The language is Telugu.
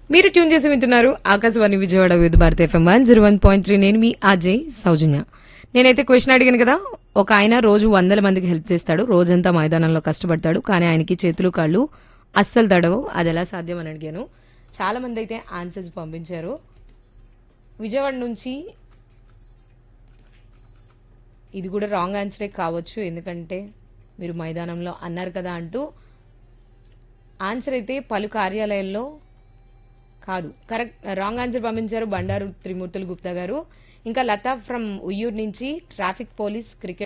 మీరు ట్యూన్ చేసి వింటున్నారు Akashvani Vijayawada Vividh Bharati FM one zero one point three నేను మీ అజయ్ సౌజన్య నేనైతే క్వశ్చన్ అడిగాను కదా ఒక ఆయన రోజు వందల మందికి హెల్ప్ చేస్తాడు రోజంతా మైదానంలో కష్టపడతాడు కానీ ఆయనకి చేతులు కాళ్ళు అస్సలు తడవు అది ఎలా సాధ్యం అని అడిగాను చాలా మంది అయితే ఆన్సర్స్ పంపించారు విజయవాడ నుంచి ఇది కూడా రాంగ్ ఆన్సరే కావచ్చు ఎందుకంటే మీరు మైదానంలో అన్నారు కదా అంటూ ఆన్సర్ అయితే పలు కార్యాలయాల్లో కాదు కరెక్ట్ రాంగ్ ఆన్సర్ పంపించారు బండారు త్రిమూర్తులు గుప్తా గారు ఇంకా లతా ఫ్రమ్ ఉయ్యూరు నుంచి ట్రాఫిక్ పోలీస్ క్రికెట్